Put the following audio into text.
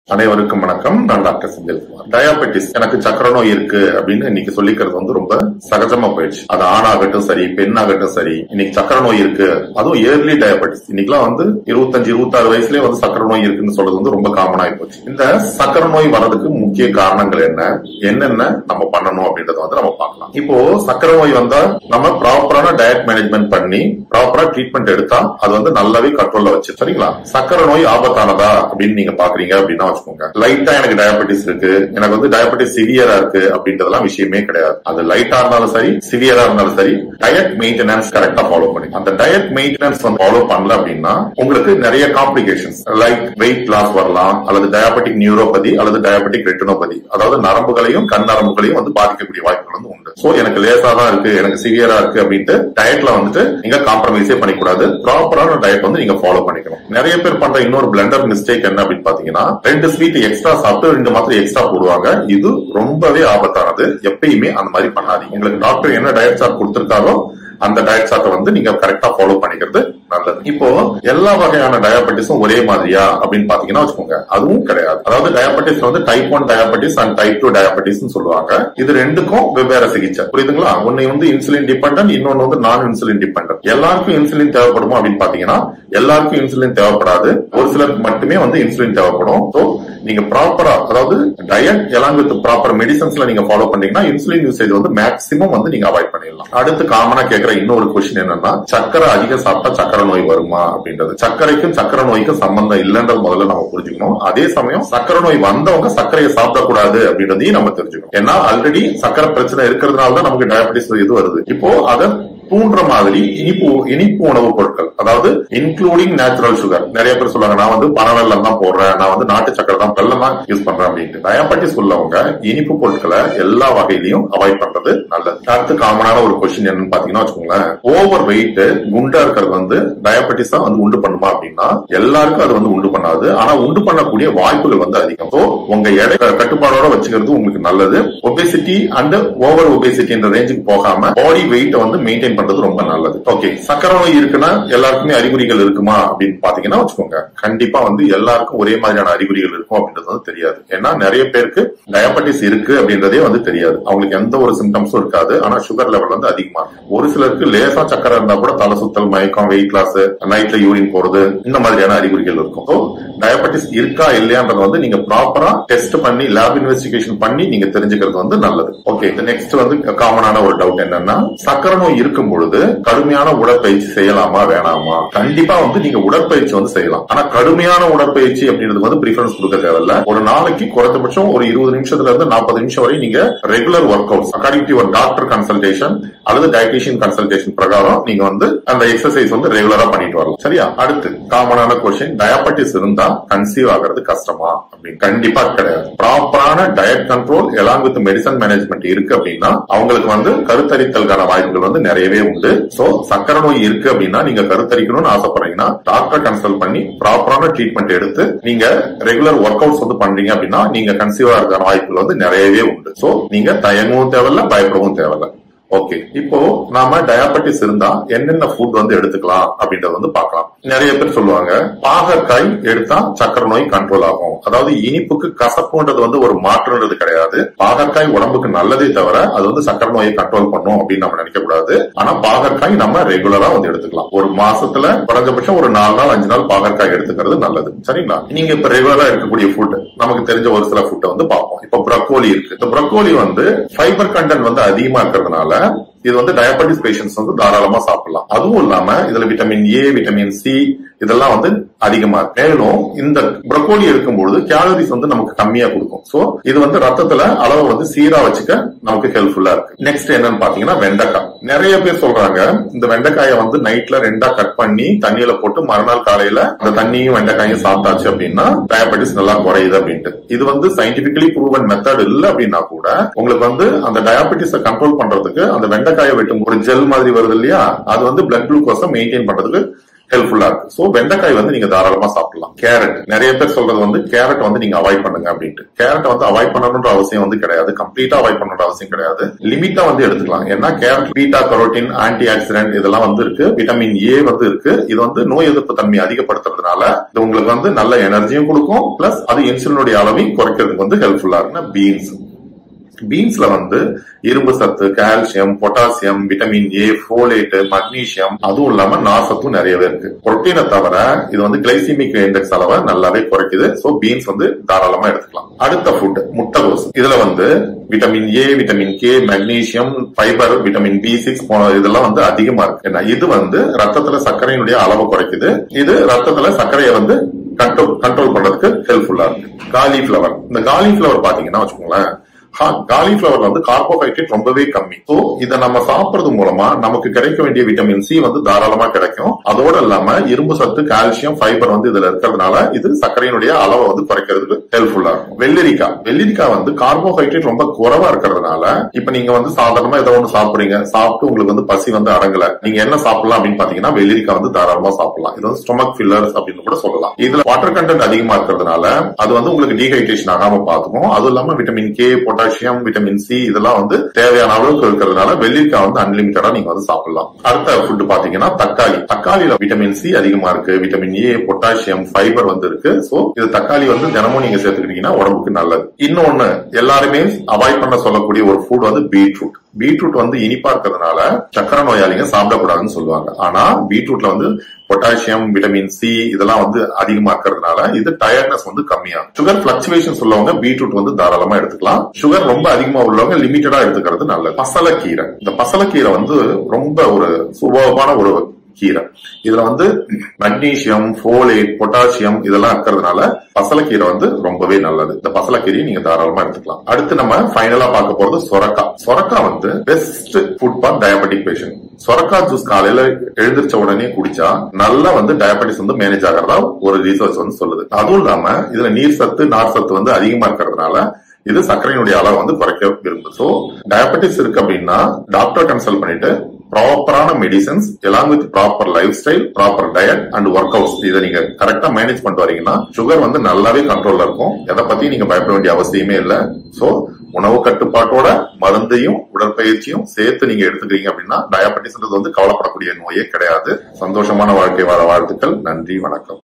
அனைவருக்கும் வணக்கம் நான் டாக்டர் செந்தில்குமார் டயாபெட்டிஸ் எனக்கு சக்கரை நோய் இருக்கு அப்படின்னு இன்னைக்கு சொல்லிக்கிறது வந்து ரொம்ப சகஜமா போயிடுச்சு அது ஆணாகட்டும் சரி பெண்ணாகட்டும் சரி இன்னைக்கு சக்கரை நோய் இருக்கு அதுவும் இயர்லி டயாபெட்டிஸ் இன்னைக்கெல்லாம் வந்து இருபத்தஞ்சு இருபத்தாறு வயசுலயே வந்து சக்கரை நோய் இருக்குன்னு சொல்றது வந்து ரொம்ப காமன் ஆகி போச்சு இந்த சக்கரை நோய் வர்றதுக்கு முக்கிய காரணங்கள் என்ன என்னென்ன நம்ம பண்ணணும் அப்படின்றத வந்து நம்ம பார்க்கலாம் இப்போ சக்கரை நோய் வந்தா நம்ம ப்ராப்பரான டயட் மேனேஜ்மெண்ட் பண்ணி ப்ராப்பரா ட்ரீட்மெண்ட் எடுத்தா அது வந்து நல்லாவே கண்ட்ரோல்ல வச்சு சரிங்களா சக்கரை நோய் ஆபத்தானதா அப்படின்னு நீங்க பாக்குறீங்க அப்படின்னா வச்சுக்கோங்க லைட்டா எனக்கு டயபெட்டிஸ் இருக்கு எனக்கு வந்து டயபெட்டிஸ் சிவியரா இருக்கு அப்படின்றதெல்லாம் விஷயமே கிடையாது அது லைட்டா இருந்தாலும் சரி சிவியரா இருந்தாலும் சரி டயட் மெயின்டெனன்ஸ் கரெக்டா ஃபாலோ பண்ணி அந்த டயட் மெயின்டெனன்ஸ் வந்து ஃபாலோ பண்ணல அப்படின்னா உங்களுக்கு நிறைய காம்ப்ளிகேஷன்ஸ் லைக் வெயிட் லாஸ் வரலாம் அல்லது டயாபெட்டிக் நியூரோபதி அல்லது டயாபெட்டிக் ரெட்டினோபதி அதாவது நரம்புகளையும் கண் நரம்புகளையும் வந்து பாதிக்கக்கூடிய வாய்ப்புகள் வந்து உண்டு சோ எனக்கு லேசா தான் இருக்கு எனக்கு சிவியரா இருக்கு அப்படின்ட்டு டயட்ல வந்துட்டு நீங்க காம்ப்ரமைஸே பண்ணிக்கூடாது ப்ராப்பரான டயட் வந்து நீங்க ஃபாலோ பண்ணிக்கணும் நிறைய பேர் பண்ற இன்னொரு பிளண்டர் மிஸ்டேக் என்ன அப்படின்னு பாத்தீங்கன்னா ரெண்டு ஸ்வீட் எக்ஸ்ட்ரா சாப்பிட்டு ரெண்டு மாத்திரை எக்ஸ்ட்ரா போடுவாங்க இது ரொம்பவே ஆபத்தானது எப்பயுமே அந்த மாதிரி பண்ணாதீங்க உங்களுக்கு டாக்டர் என்ன டயட் சார்ட் கொடுத்திருக்காரோ அந்த டயட் சார்ட்டை வந்து நீங்க கரெக்டா ஃபாலோ பண்ணிக்கிறது நல்லது இப்போ எல்லா வகையான டயாபெட்டிஸும் ஒரே மாதிரியா அப்படின்னு பாத்தீங்கன்னா வச்சுக்கோங்க அதுவும் கிடையாது அதாவது டயாபெட்டிஸ் வந்து type one diabetes and type two diabetes சொல்லுவாங்க இது ரெண்டுக்கும் வெவ்வேறு சிகிச்சை புரியுதுங்களா ஒன்னு வந்து இன்சுலின் டிபெண்டன்ட் இன்னொன்னு வந்து நான் இன்சுலின் டிபெண்டன்ட் எல்லாருக்கும் இன்சுலின் தேவைப்படுமா அப்படின்னு பாத்தீங்கன்னா எல்லாருக்கும் இன்சுலின் தேவைப்படாது ஒரு சிலருக்கு மட்டுமே வந்து இன்சுலின் தேவைப்படும் ஸோ நீங்க ப்ராப்பரா அதாவது டயட் எல்லாம் வித் ப்ராப்பர் மெடிசன்ஸ்ல நீங்க ஃபாலோ பண்ணீங்கன்னா இன்சுலின் யூசேஜ் வந்து மேக்ஸிமம் வந்து நீங்க அவாய்ட் பண்ணிடலாம் அடுத்து காமனா கேட்கிற இன்னொரு கொஸ்டின் என்னன்னா சக்கரை அதிகம் சாப்பிட்டா சக்கரை நோய் வருமா அப்படின்றது சர்க்கரைக்கும் சக்கரை நோய்க்கும் சம்பந்தம் இல்லைன்றது முதல்ல நம்ம புரிஞ்சுக்கணும் அதே சமயம் சக்கரை நோய் வந்தவங்க சர்க்கரையை சாப்பிடக்கூடாது அப்படின்றதையும் நம்ம தெரிஞ்சுக்கணும் ஏன்னா ஆல்ரெடி சக்கரை பிரச்சனை இருக்கிறதுனால தான் நமக்கு டயபெட்டிஸ் இது வருது இப்போ அதை தூண்டுற மாதிரி இனிப்பு இனிப்பு உணவுப் பொருட்கள் அதாவது இன்க்ளூடிங் நேச்சுரல் சுகர் நிறைய பேர் சொல்லுவாங்க நான் வந்து பனவெல்லம் தான் போடுறேன் நான் வந்து நாட்டு சக்கரை தான் வெள்ளம் தான் யூஸ் பண்றேன் அப்படின்ட்டு டயபெட்டிஸ் உள்ளவங்க இனிப்பு பொருட்களை எல்லா வகையிலையும் அவாய்ட் பண்றது நல்லது அடுத்து காமனான ஒரு கொஸ்டின் என்னன்னு பாத்தீங்கன்னா வச்சுக்கோங்களேன் ஓவர் வெயிட் குண்டா இருக்கிறது வந்து டயபெட்டிஸ் தான் வந்து உண்டு பண்ணுமா அப்படின்னா எல்லாருக்கும் அது வந்து உண்டு பண்ணாது ஆனா உண்டு பண்ணக்கூடிய வாய்ப்புகள் வந்து அதிகம் ஸோ உங்க எடை கட்டுப்பாடோட வச்சுக்கிறது உங்களுக்கு நல்லது ஒபேசிட்டி அண்ட் ஓவர் ஒபேசிட்டி என்ற ரேஞ்சுக்கு போகாம பாடி வெயிட் வந்து மெயின்டைன் பண்றது ரொம்ப நல்லது ஓகே சக்கரை நோய் இருக்குன்னா எல்லாருக்குமே அறிகுறிகள் இருக்குமா அப்படின்னு பாத்தீங்கன்னா வச்சுக்கோங்க கண்டிப்பா வந்து எல்லாருக்கும் ஒரே மாதிரியான அறிகுறிகள் இருக்கும் அப்படின்றது வந்து தெரியாது ஏன்னா நிறைய பேருக்கு டயபெட்டிஸ் இருக்கு அப்படின்றதே வந்து தெரியாது அவங்களுக்கு எந்த ஒரு சிம்டம்ஸும் இருக்காது ஆனா சுகர் லெவல் வந்து அதிகமா இருக்கும் ஒரு சிலருக்கு லேசா சக்கரை இருந்தா கூட தலை சுத்தல் மயக்கம் வெயிட் லாஸ் நைட்ல யூரின் போறது இந்த மாதிரியான அறிகுறிகள் இருக்கும் ஸோ டயபெட்டிஸ் இருக்கா இல்லையான்றது வந்து நீங்க ப்ராப்பரா டெஸ்ட் பண்ணி லேப் இன்வெஸ்டிகேஷன் பண்ணி நீங்க தெரிஞ்சுக்கிறது வந்து நல்லது ஓகே நெக்ஸ்ட் வந்து காமனான ஒரு டவுட் என்னன்னா சக்கரை நோய் இருக்கும் பொழுது கடுமையான உடற்பயிற்சி செய்யலாமா வேணாமா கண்டிப்பா வந்து நீங்க உடற்பயிற்சி வந்து செய்யலாம் ஆனா கடுமையான உடற்பயிற்சி அப்படின்றது வந்து ப்ரிஃபரன்ஸ் கொடுக்க தேவையில்ல ஒரு நாளைக்கு குறைந்தபட்சம் ஒரு இருபது நிமிஷத்துல இருந்து நாற்பது நிமிஷம் வரை நீங்க regular work out according to ஒரு டாக்டர் கன்சல்டேஷன் அல்லது டயட்டிஷியன் கன்சல்டேஷன் பிரகாரம் நீங்க வந்து அந்த எக்ஸசைஸ் வந்து ரெகுலரா பண்ணிட்டு வரலாம் சரியா அடுத்து காமனான கொஸ்டின் டயபெட்டிஸ் இருந்தா கன்சீவ் ஆகிறது கஷ்டமா அப்படின்னு கண்டிப்பா கிடையாது ப்ராப்பரான diet control along with medicine management இருக்கு அப்படின்னா அவங்களுக்கு வந்து கருத்தரித்தலுக்கான வாய்ப்புகள் வந்து நிறையவே உண்டு சோ சக்கரை நோய் இருக்கு அப்படின்னா நீங்க கருத்தரிக்கணும்னு ஆசைப்படுறீங்கன்னா டாக்டர் கன்சல்ட் பண்ணி ப்ராப்பரான ட்ரீட்மெண்ட் எடுத்து நீங்க ரெகுலர் ஒர்க் அவுட்ஸ் வந்து பண்றீங்க அப்படின்னா நீங்க கன்சீவ் ஆகிறதுக்கான வாய்ப்புகள் வந்து நிறையவே உண்டு சோ நீங்க தயங்கவும் தேவையில்ல பயப்படவும் தேவையில்ல ஓகே இப்போ நாம டயாபெட்டிஸ் இருந்தா என்னென்ன ஃபுட் வந்து எடுத்துக்கலாம் அப்படின்றத வந்து பார்க்கலாம் நிறைய பேர் சொல்லுவாங்க பாகற்காய் எடுத்தா சக்கரை நோய் கண்ட்ரோல் ஆகும் அதாவது இனிப்புக்கு கசப்புன்றது வந்து ஒரு மாற்றுன்றது கிடையாது பாகற்காய் உடம்புக்கு நல்லதே தவிர அது வந்து சக்கரை நோயை கண்ட்ரோல் பண்ணும் அப்படின்னு நம்ம நினைக்க கூடாது ஆனா பாகற்காய் நம்ம ரெகுலரா வந்து எடுத்துக்கலாம் ஒரு மாசத்துல குறைஞ்சபட்சம் ஒரு நாலு நாள் அஞ்சு நாள் பாகற்காய் எடுத்துக்கிறது நல்லது சரிங்களா நீங்க இப்ப ரெகுலரா இருக்கக்கூடிய ஃபுட் நமக்கு தெரிஞ்ச ஒரு சில ஃபுட்டை வந்து பார்ப்போம் இப்ப ப்ரக்கோலி இருக்கு இந்த ப்ரக்கோலி வந்து ஃபைபர் கண்டென்ட் வந்து அதிகமா இருக்கிறதுனால இது வந்து டயபெட்டிஸ் பேஷண்ட்ஸ் வந்து தாராளமா சாப்பிடலாம் அதுவும் இல்லாம இதுல விட்டமின் ஏ விட்டமின் சி இதெல்லாம் வந்து அதிகமா இருக்கு மேலும் இந்த ப்ரொக்கோலி எடுக்கும்பொழுது கேலரிஸ் வந்து நமக்கு கம்மியா கொடுக்கும் சோ இது வந்து ரத்தத்துல அளவை வந்து சீரா வச்சுக்க நமக்கு ஹெல்ப்ஃபுல்லா இருக்கு நெக்ஸ்ட் என்னன்னு பாத்தீங்கன்னா வெண்டைக்காய் நிறைய பேர் சொல்றாங்க இந்த வெண்டைக்காயை வந்து நைட்ல ரெண்டா கட் பண்ணி தண்ணியில போட்டு மறுநாள் காலையில அந்த தண்ணியும் வெண்டைக்காயும் சாப்பிட்டாச்சு அப்படின்னா டயபெட்டிஸ் நல்லா குறையுது அப்படின்ட்டு இது வந்து சயின்டிபிகலி ப்ரூவன் மெத்தட் இல்ல அப்படின்னா கூட உங்களுக்கு வந்து அந்த டயபெட்டிஸ கண்ட்ரோல் பண்றதுக்கு அந்த வெண்டைக்காயை வெட்டும் ஒரு ஜெல் மாதிரி வருது இல்லையா அது வந்து பிளட் குளுக்கோஸை மெயின்டைன் பண்றதுக்கு ஹெல்ப்ஃபுல்லா இருக்கு சோ வெண்டைக்காய் வந்து நீங்க தாராளமா சாப்பிடலாம் கேரட் நிறைய பேர் சொல்றது வந்து கேரட் வந்து நீங்க அவாய்ட் பண்ணுங்க அப்படின்ட்டு கேரட் வந்து அவாய்ட் பண்ணணுன்ற அவசியம் வந்து கிடையாது கம்ப்ளீட்டா அவாய்ட் பண்ணணுன்ற அவசியம் கிடையாது லிமிட்டா வந்து எடுத்துக்கலாம் ஏன்னா carrot beta carotene antioxidant இதெல்லாம் வந்து இருக்கு விட்டமின் ஏ வந்து இருக்கு இது வந்து நோய் எதிர்ப்பு தன்மையை அதிகப்படுத்துறதுனால இது உங்களுக்கு வந்து நல்ல எனர்ஜியும் கொடுக்கும் பிளஸ் அது இன்சுலினுடைய அளவையும் குறைக்கிறதுக்கு வந்து ஹெல்ப்ஃபுல்லா இருக்கு பீன்ஸ் பீன்ஸ்ல வந்து இரும்பு சத்து calcium potassium vitamin A folate magnesium அதுவும் இல்லாம நார்சத்தும் நிறையவே இருக்கு புரோட்டீனை தவிர இது வந்து கிளைசிமிக் இண்டெக்ஸ் அளவை நல்லாவே குறைக்குது சோ பீன்ஸ் வந்து தாராளமா எடுத்துக்கலாம் அடுத்த ஃபுட் முட்டைகோஸ் இதுல வந்து vitamin A vitamin K magnesium fibre vitamin B six இதெல்லாம் வந்து அதிகமா இருக்கு ஏன்னா இது வந்து ரத்தத்துல சர்க்கரையினுடைய அளவை குறைக்குது இது ரத்தத்துல சர்க்கரையை வந்து கண்ட்ரோல் கண்ட்ரோல் பண்றதுக்கு ஹெல்ப்ஃபுல்லா இருக்கு காலிஃபிளவர் இந்த காலிஃபிளவர் பாத்தீங்கன்னா வச்சுக்கோங்களேன் காலிஃபிளவர் வந்து கார்போஹைட்ரேட் ரொம்பவே கம்மி ஸோ இதை நம்ம சாப்பிடுறது மூலமா நமக்கு கிடைக்க வேண்டிய விட்டமின் சி வந்து தாராளமா கிடைக்கும் அதோட இல்லாம இரும்பு சத்து கால்சியம் ஃபைபர் வந்து இதுல இருக்கிறதுனால இது சர்க்கரையினுடைய அளவை வந்து குறைக்கிறதுக்கு ஹெல்ப்ஃபுல்லா இருக்கும் வெள்ளரிக்காய் வெள்ளரிக்காய் வந்து கார்போஹைட்ரேட் ரொம்ப குறைவா இருக்கிறதுனால இப்ப நீங்க வந்து சாதாரணமா ஏதோ ஒன்று சாப்பிடுறீங்க சாப்பிட்டு உங்களுக்கு வந்து பசி வந்து அடங்கல நீங்க என்ன சாப்பிடலாம் அப்படின்னு பாத்தீங்கன்னா வெள்ளரிக்காய் வந்து தாராளமா சாப்பிடலாம் இது வந்து ஸ்டொமக் ஃபில்லர்ஸ் அப்படின்னு கூட சொல்லலாம் இதுல வாட்டர் கண்டென்ட் அதிகமா இருக்கிறதுனால அது வந்து உங்களுக்கு டீஹைட்ரேஷன் ஆகாம பாத்துக்கும் அதுவும் இல்லாம vitamin K potassium vitamin C இதெல்லாம் வந்து தேவையான அளவுக்கு இருக்கிறதுனால வெள்ளரிக்காய் வந்து அன்லிமிட்டடா நீங்க வந்து சாப்பிடலாம் அடுத்த ஃபுட் பாத்தீங்கன்னா தக்காளி தக்காளியில விட்டமின் சி அதிகமா இருக்கு விட்டமின் ஏ பொட்டாசியம் ஃபைபர் வந்து இருக்கு சோ இது தக்காளி வந்து தினமும் நீங்க சேர்த்துக்கிட்டீங்கன்னா உடம்புக்கு நல்லது இன்னொன்னு எல்லாருமே அவாய்ட் பண்ண சொல்லக்கூடிய ஒரு ஃபுட் வந்து பீட்ரூட் பீட்ரூட் வந்து இனிப்பா இருக்கிறதுனால சக்கரை நோயாளிங்க சாப்பிடக்கூடாதுன்னு சொல்லுவாங்க ஆனா பீட்ரூட்ல வந்து பொட்டாசியம் விட்டமின் சி இதெல்லாம் வந்து அதிகமா இருக்கிறதுனால இது டயர்ட்னஸ் வந்து கம்மியா சுகர் பிளக்சுவேஷன் உள்ளவங்க பீட்ரூட் வந்து தாராளமா எடுத்துக்கலாம் சுகர் ரொம்ப அதிகமா உள்ளவங்க லிமிட்டடா எடுத்துக்கிறது நல்லது பசலக்கீரை இந்த பசலக்கீரை வந்து ரொம்ப ஒரு சுபமான ஒரு கீரை இதுல வந்து மக்னீசியம் போலேட் பொட்டாசியம் இதெல்லாம் இருக்கிறதுனால பசலக்கீரை வந்து ரொம்பவே நல்லது இந்த பசலக்கீரையை நீங்க தாராளமா எடுத்துக்கலாம் அடுத்து நம்ம ஃபைனலா பார்க்க போறது சொரக்கா சொரக்கா வந்து best food for diabetic patient சொரக்கா ஜூஸ் காலையில எழுந்திரிச்ச உடனே குடிச்சா நல்லா வந்து டயபெட்டிஸ் வந்து மேனேஜ் ஆகிறதா ஒரு ரிசர்ச் வந்து சொல்லுது அதுவும் இல்லாம இதுல நீர் சத்து நார் சத்து வந்து அதிகமா இருக்கிறதுனால இது சர்க்கரையினுடைய அளவை வந்து குறைக்க விரும்புது ஸோ டயபெட்டிஸ் இருக்கு அப்படின்னா டாக்டர் கன்சல்ட் பண்ணிட்டு ப்ராப்பரான medicines along with proper lifestyle proper diet and work outs இதை நீங்க கரெக்டா மேனேஜ் பண்ணிட்டு வரீங்கன்னா சுகர் வந்து நல்லாவே கண்ட்ரோல்ல இருக்கும் எதை பத்தி நீங்க பயப்பட வேண்டிய அவசியமே இல்லை சோ உணவு கட்டுப்பாட்டோட மருந்தையும் உடற்பயிற்சியும் சேர்த்து நீங்க எடுத்துக்கிறீங்க அப்படின்னா டயபெட்டிஸ்ன்றது வந்து கவலைப்படக்கூடிய நோயே கிடையாது சந்தோஷமான வாழ்க்கை வாழ வாழ்த்துக்கள் நன்றி வணக்கம்